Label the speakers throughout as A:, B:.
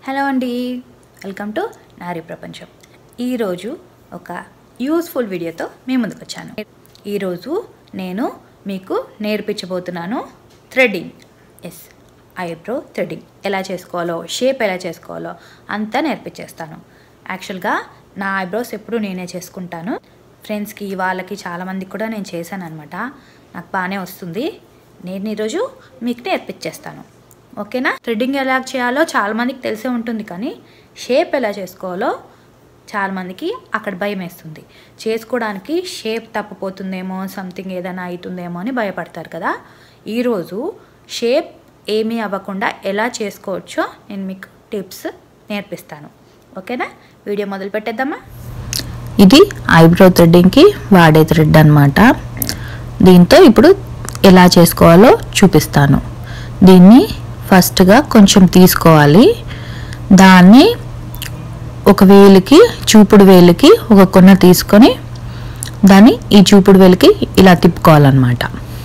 A: hello అండి welcome to నారీ ప్రపంచం ఈరోజు ఒక యూస్ఫుల్ వీడియోతో మీ ముందుకు వచ్చాను ఈరోజు నేను మీకు నేర్పించబోతున్నాను థ్రెడ్డింగ్ ఎస్ ఐబ్రో థ్రెడ్డింగ్ ఎలా చేసుకోవాలో షేప్ ఎలా చేసుకోవాలో అంతా నేర్పించేస్తాను యాక్చువల్గా నా ఐబ్రోస్ ఎప్పుడు నేనే చేసుకుంటాను ఫ్రెండ్స్కి వాళ్ళకి చాలామందికి కూడా నేను చేశాను అనమాట నాకు బాగానే వస్తుంది నేను ఈరోజు మీకు నేర్పించేస్తాను ఓకేనా థ్రెడ్డింగ్ ఎలా చేయాలో చాలామందికి తెలిసే ఉంటుంది కానీ షేప్ ఎలా చేసుకోవాలో చాలామందికి అక్కడ భయం వేస్తుంది చేసుకోవడానికి షేప్ తప్పిపోతుందేమో సంథింగ్ ఏదైనా అవుతుందేమో అని భయపడతారు కదా ఈరోజు షేప్ ఏమీ అవ్వకుండా ఎలా చేసుకోవచ్చో నేను మీకు టిప్స్ నేర్పిస్తాను ఓకేనా వీడియో మొదలు పెట్టేద్దామా
B: ఇది ఐబ్రో థ్రెడ్డింగ్కి వాడే థ్రెడ్ అనమాట దీంతో ఇప్పుడు ఎలా చేసుకోవాలో చూపిస్తాను దీన్ని ఫస్ట్గా కొంచెం తీసుకోవాలి దాన్ని ఒక వేలుకి చూపుడు వేలుకి ఒక కొన తీసుకొని దాన్ని ఈ చూపుడు వేలుకి ఇలా తిప్పుకోవాలన్నమాట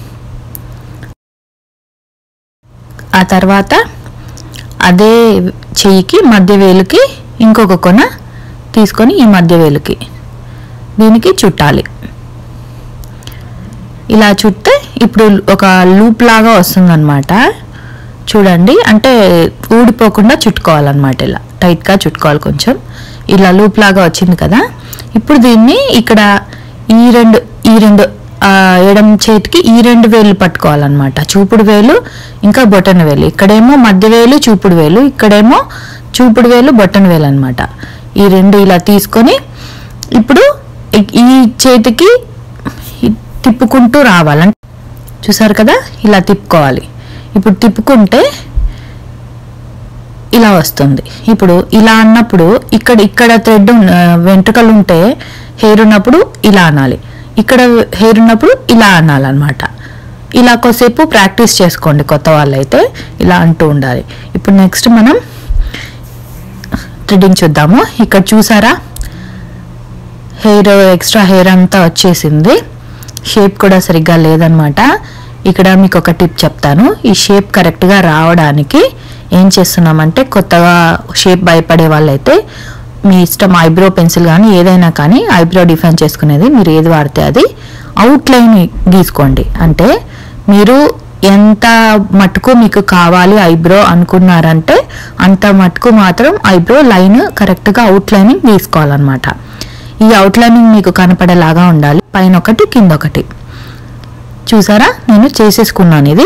B: ఆ తర్వాత అదే చెయ్యికి మధ్య వేలుకి ఇంకొక కొన తీసుకొని ఈ మధ్య వేలుకి దీనికి చుట్టాలి ఇలా చుట్టే ఇప్పుడు ఒక లూప్ లాగా వస్తుందన్నమాట చూడండి అంటే ఊడిపోకుండా చుట్టుకోవాలన్నమాట ఇలా టైట్గా చుట్టుకోవాలి కొంచెం ఇలా లూప్ లాగా వచ్చింది కదా ఇప్పుడు దీన్ని ఇక్కడ ఈ రెండు ఈ రెండు ఆ, ఎడమ చేతికి ఈ రెండు వేలు పట్టుకోవాలన్నమాట చూపుడు వేలు ఇంకా బొటన వేలు ఇక్కడేమో మధ్య వేలు చూపుడు వేలు ఇక్కడేమో చూపుడు వేలు బొటన వేలు అనమాట ఈ రెండు ఇలా తీసుకొని ఇప్పుడు ఈ- ఈ చేతికి ఈ తిప్పుకుంటూ రావాలంటే చూసారు కదా ఇలా తిప్పుకోవాలి ఇప్పుడు తిప్పుకుంటే ఇలా వస్తుంది ఇప్పుడు ఇలా అన్నప్పుడు ఇక్కడ ఇక్కడ థ్రెడ్ వెంట్రుకలు ఉంటే హెయిర్ ఉన్నప్పుడు ఇలా అనాలి ఇక్కడ హెయిర్ ఉన్నప్పుడు ఇలా అనాలన్నమాట ఇలా కొద్దిసేపు ప్రాక్టీస్ చేసుకోండి కొత్త వాళ్ళైతే ఇలా అంటూ ఉండాలి ఇప్పుడు నెక్స్ట్ మనం థ్రెడ్డింగ్ చూద్దాము ఇక్కడ చూసారా హెయిర్ ఎక్స్ట్రా హెయిర్ అంతా వచ్చేసింది షేప్ కూడా సరిగ్గా లేదనమాట ఇక్కడ మీకు ఒక టిప్ చెప్తాను ఈ షేప్ కరెక్ట్గా రావడానికి ఏం చేస్తున్నామంటే కొత్తగా షేప్ భయపడే వాళ్ళైతే మీ ఇష్టం ఐబ్రో పెన్సిల్ కానీ ఏదైనా కానీ ఐబ్రో డిఫైన్ చేసుకునేది మీరు ఏది వాడితే అది అవుట్లైన్ గీసుకోండి అంటే మీరు ఎంత మటుకు మీకు కావాలి ఐబ్రో అనుకున్నారంటే అంత మటుకు మాత్రం ఐబ్రో లైన్ కరెక్ట్గా అవుట్లైనింగ్ గీసుకోవాలన్నమాట ఈ అవుట్లైనింగ్ మీకు కనపడేలాగా ఉండాలి పైన ఒకటి కింద ఒకటి చూసారా నేను చేసేసుకున్నాను ఇది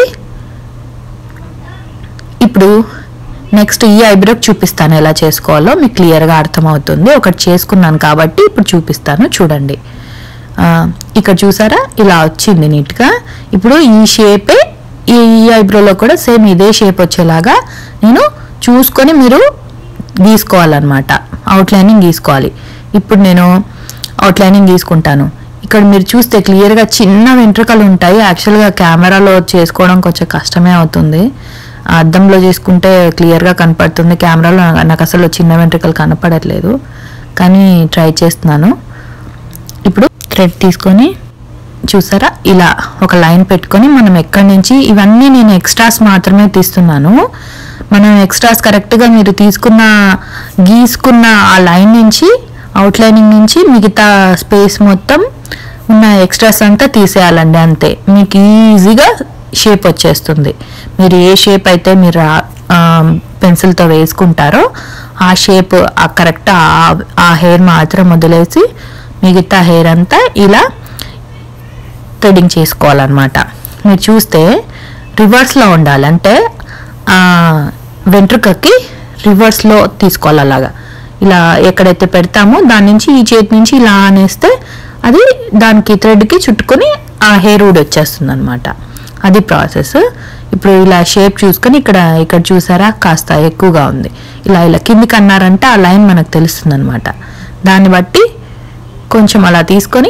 B: ఇప్పుడు నెక్స్ట్ ఈ ఐబ్రోకి చూపిస్తాను ఎలా చేసుకోవాలో మీకు క్లియర్గా అర్థమవుతుంది ఒకటి చేసుకున్నాను కాబట్టి ఇప్పుడు చూపిస్తాను చూడండి ఆ, ఇక్కడ చూసారా ఇలా వచ్చింది నీట్గా ఇప్పుడు ఈ షేపే ఈ ఐబ్రోలో కూడా సేమ్ ఇదే షేప్ వచ్చేలాగా నేను చూసుకొని మీరు గీసుకోవాలన్నమాట అవుట్లైనింగ్ గీసుకోవాలి ఇప్పుడు నేను అవుట్లైనింగ్ గీసుకుంటాను ఇక్కడ మీరు చూస్తే క్లియర్గా చిన్న వెంట్రుకలు ఉంటాయి యాక్చువల్గా కెమెరాలో చేసుకోవడం కొంచెం కష్టమే అవుతుంది ఆ అద్దంలో చేసుకుంటే క్లియర్గా కనపడుతుంది కెమెరాలో నా- నాకు అసలు చిన్న వెంట్రుకలు కనపడట్లేదు కానీ ట్రై చేస్తున్నాను ఇప్పుడు థ్రెడ్ తీసుకొని చూసారా ఇలా ఒక లైన్ పెట్టుకొని మనం ఎక్కడి నుంచి ఇవన్నీ నేను ఎక్స్ట్రాస్ మాత్రమే తీస్తున్నాను మనం ఎక్స్ట్రాస్ కరెక్ట్గా మీరు తీసుకున్న గీసుకున్న ఆ లైన్ నుంచి అవుట్లైనింగ్ నుంచి మిగతా స్పేస్ మొత్తం ఉన్న ఎక్స్ట్రాస్ అంతా తీసేయాలండి అంతే మీకు ఈజీగా షేప్ వచ్చేస్తుంది మీరు ఏ షేప్ అయితే మీరు పెన్సిల్తో వేసుకుంటారో ఆ షేప్ ఆ కరెక్ట్ ఆ హెయిర్ మాత్రం వదిలేసి మిగతా హెయిర్ అంతా ఇలా థ్రెడింగ్ చేసుకోవాలన్నమాట మీరు చూస్తే రివర్స్లో ఉండాలి అంటే ఆ, వెంట్రుకకి రివర్స్లో తీసుకోవాలి అలాగా ఇలా ఎక్కడైతే పెడతామో దాని నుంచి ఈ చేతి నుంచి ఇలా అనేస్తే అది దానికి థ్రెడ్కి చుట్టుకొని ఆ హెయిర్ వుడ్ వచ్చేస్తుంది అనమాట అది ప్రాసెస్ ఇప్పుడు ఇలా షేప్ చూసుకొని ఇక్కడ ఇక్కడ చూసారా కాస్త ఎక్కువగా ఉంది ఇలా ఇలా కిందికి అన్నారంటే ఆ లైన్ మనకు తెలుస్తుంది అనమాట దాన్ని బట్టి కొంచెం అలా తీసుకొని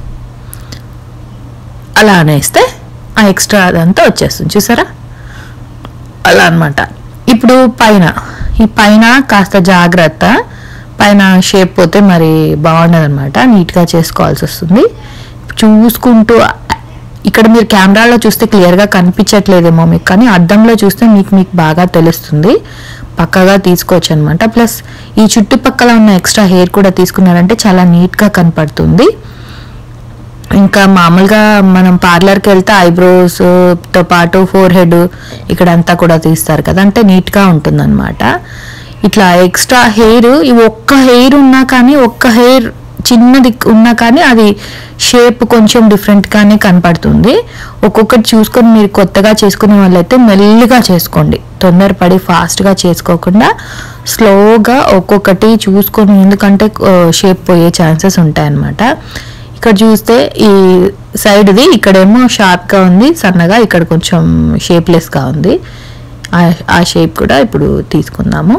B: అలా అనేస్తే ఆ ఎక్స్ట్రా అదంతా వచ్చేస్తుంది చూసారా అలా అన్నమాట ఇప్పుడు పైన ఈ పైన కాస్త జాగ్రత్త పైన షేప్ పోతే మరి బాగుండదు అనమాట నీట్గా చేసుకోవాల్సి వస్తుంది చూసుకుంటూ ఇక్కడ మీరు కెమెరాలో చూస్తే క్లియర్గా కనిపించట్లేదేమో మీకు కానీ అద్దంలో చూస్తే మీకు మీకు బాగా తెలుస్తుంది పక్కగా తీసుకోవచ్చు అనమాట ప్లస్ ఈ చుట్టుపక్కల ఉన్న ఎక్స్ట్రా హెయిర్ కూడా తీసుకున్నారంటే చాలా నీట్గా కనపడుతుంది ఇంకా మామూలుగా మనం పార్లర్కి వెళ్తే ఐబ్రోస్ తో పాటు ఫోర్ హెడ్ ఇక్కడ అంతా కూడా తీస్తారు కదా అంటే నీట్గా ఉంటుందన్నమాట ఇట్లా ఎక్స్ట్రా హెయిర్ ఈ ఒక్క హెయిర్ ఉన్నా కానీ ఒక్క హెయిర్ చిన్నది ఉన్నా కానీ అది షేప్ కొంచెం డిఫరెంట్గానే కనపడుతుంది ఒక్కొక్కటి చూసుకొని మీరు కొత్తగా చేసుకునే వాళ్ళైతే మెల్లిగా చేసుకోండి తొందరపడి ఫాస్ట్గా చేసుకోకుండా స్లోగా ఒక్కొక్కటి చూసుకొని ఎందుకంటే షేప్ పోయే ఛాన్సెస్ ఉంటాయన్నమాట ఇక్కడ చూస్తే ఈ సైడ్ది ఇక్కడేమో షార్ప్గా ఉంది సన్నగా ఇక్కడ కొంచెం షేప్లెస్గా ఉంది ఆ- ఆ షేప్ కూడా ఇప్పుడు తీసుకుందాము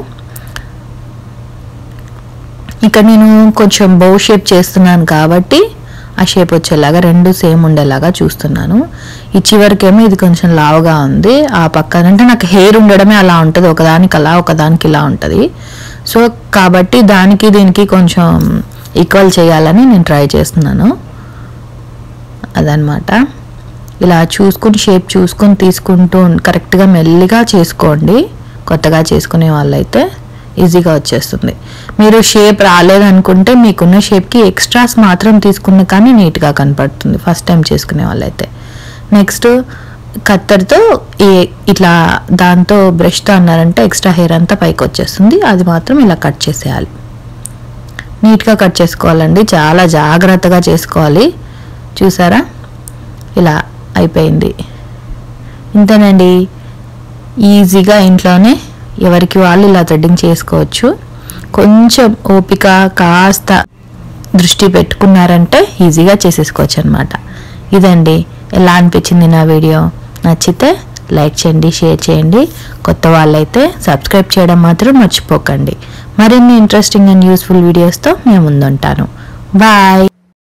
B: ఇక్కడ నేను కొంచెం బౌ షేప్ చేస్తున్నాను కాబట్టి ఆ షేప్ వచ్చేలాగా రెండు సేమ్ ఉండేలాగా చూస్తున్నాను ఈ చివరికేమో ఇది కొంచెం లావుగా ఉంది ఆ పక్కన అంటే నాకు హెయిర్ ఉండడమే అలా ఉంటుంది ఒకదానికి అలా ఒకదానికి ఇలా ఉంటుంది సో కాబట్టి దానికి దీనికి కొంచెం ఈక్వల్ చేయాలని నేను ట్రై చేస్తున్నాను అదనమాట ఇలా చూసుకుని షేప్ చూసుకొని తీసుకుంటూ కరెక్ట్గా మెల్లిగా చేసుకోండి కొత్తగా చేసుకునే వాళ్ళైతే ఈజీగా వచ్చేస్తుంది మీరు షేప్ రాలేదనుకుంటే మీకున్న షేప్కి ఎక్స్ట్రాస్ మాత్రం తీసుకున్న కానీ నీట్గా కనపడుతుంది ఫస్ట్ టైం చేసుకునే వాళ్ళైతే నెక్స్ట్ కత్తెరతో ఈ ఇట్లా దాంతో బ్రష్తో అన్నారంటే ఎక్స్ట్రా హెయిర్ అంతా పైకి వచ్చేస్తుంది అది మాత్రం ఇలా కట్ చేసేయాలి నీట్గా కట్ చేసుకోవాలండి చాలా జాగ్రత్తగా చేసుకోవాలి చూసారా ఇలా అయిపోయింది ఇంతేనండి ఈజీగా ఇంట్లోనే ఎవరికి వాళ్ళు ఇలా థ్రెడ్డింగ్ చేసుకోవచ్చు కొంచెం ఓపిక కాస్త దృష్టి పెట్టుకున్నారంటే ఈజీగా చేసేసుకోవచ్చు అనమాట ఇదండి ఎలా అనిపించింది నా వీడియో నచ్చితే లైక్ చేయండి షేర్ చేయండి కొత్త వాళ్ళైతే సబ్స్క్రైబ్ చేయడం మాత్రం మర్చిపోకండి మరిన్ని ఇంట్రెస్టింగ్ అండ్ యూస్ఫుల్ వీడియోస్తో మేము ముందుంటాను బాయ్